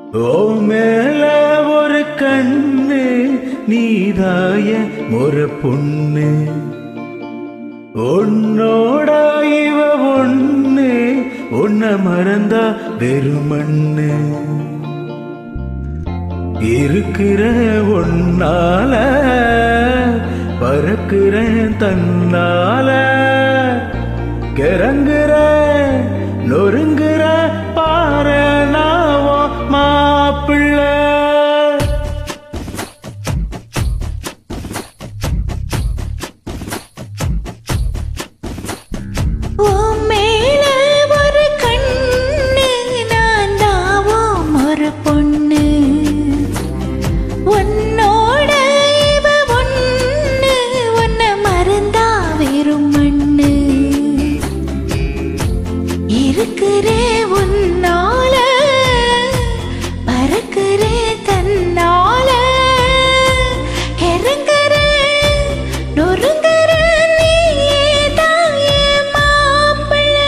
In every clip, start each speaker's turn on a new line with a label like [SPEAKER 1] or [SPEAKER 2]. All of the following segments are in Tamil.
[SPEAKER 1] ஓ மேல ஒரு கண்ணு நீதாய ஒரு பொண்ணு உன்னோட இவ ஒண்ணு உன்னை மறந்தா வெறுமண்ணு இருக்கிற ஒன்னால பறக்கிற தன்னால கிறங்குற நொறுங்குற பாரு நாவோ மாப்பிள்ளை
[SPEAKER 2] உன் மேல ஒரு கண்ணு நான் தாவும் ஒரு பொண்ணு உன்னோட இவ ஒண்ணு உன்னை மறந்தா வெறும் மண்ணு இருக்கிறே உன்னால பறக்கிறே தன்னால இறங்குறே நொறுங்குற நீதான் என் மாப்பிள்ளை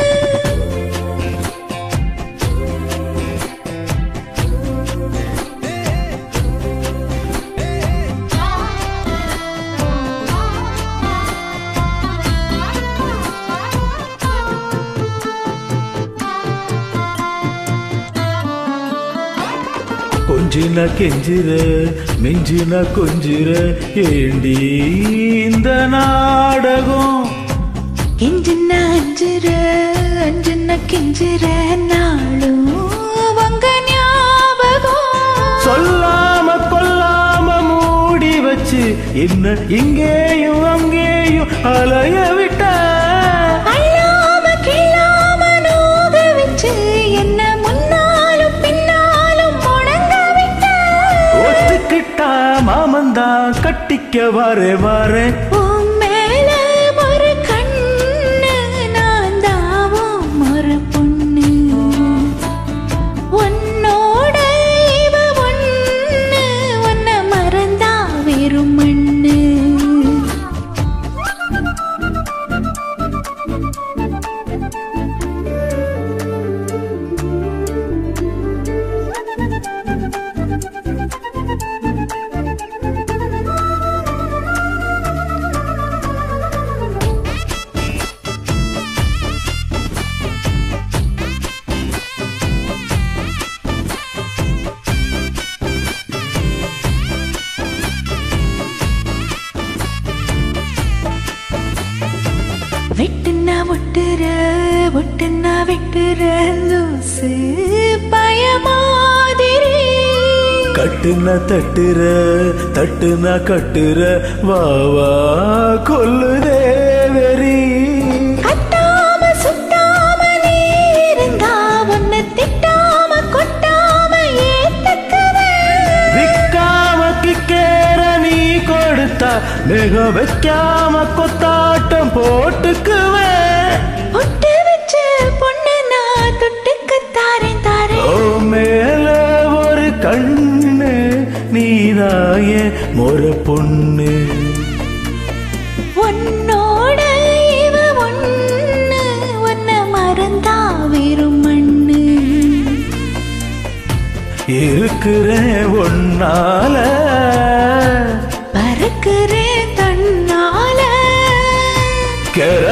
[SPEAKER 1] கொஞ்சின கெஞ்சிர மிஞ்சின கொஞ்சிர ஏண்டி இந்த நாடகம்
[SPEAKER 2] கெஞ்சின அஞ்சுற அஞ்சுன கெஞ்சுற நாளும் உங்க ஞாபகம்
[SPEAKER 1] சொல்லாம கொல்லாம மூடி வச்சு என்ன இங்கேயும் அங்கேயும் அலைய விட்ட
[SPEAKER 2] அள்ளாம கிள்ளாம நோக வச்சு என்ன முன்னாலும் பின்னாலும் முடங்க விட்ட
[SPEAKER 1] ஒத்துக்கிட்டா மாமந்தான் கட்டிக்க வரே வரே
[SPEAKER 2] உன் மேல ஒரு கண்ணு நான் தாவும் ஒரு பொண்ணு உன்னோட இவ ஒண்ணு உன்னை மறந்தா வெறும் மண்ணு வெட்டுனா ஒட்டுற ஒட்டுனா வெட்டுற லூசு பயமாதிரி
[SPEAKER 1] கட்டுன தட்டுற தட்டுன கட்டுற வா வா கொல்லுதே வெறி
[SPEAKER 2] கட்டாம சுட்டாம நீ இருந்தா உன்னை திட்டாம கொட்டாம ஏத்துக்குவேன்
[SPEAKER 1] விக்காம கிக்கேற நீ கொடுத்தா மிக வைக்காம கொத்தாட்டம் போட்டுக்குவேன்
[SPEAKER 2] பொட்டு வச்ச பொண்ணு நான் தொட்டுக்கு தாரேன் தாரேன்
[SPEAKER 1] ஓ மேல ஒரு கண்ணு நீதாய ஒரு பொண்ணு
[SPEAKER 2] உன்னோட இவ ஒண்ணு உன்னை மறந்தா வெறும் மண்ணு
[SPEAKER 1] இருக்கிற ஒன்னால
[SPEAKER 2] பறக்கிறே தன்னால
[SPEAKER 1] கெர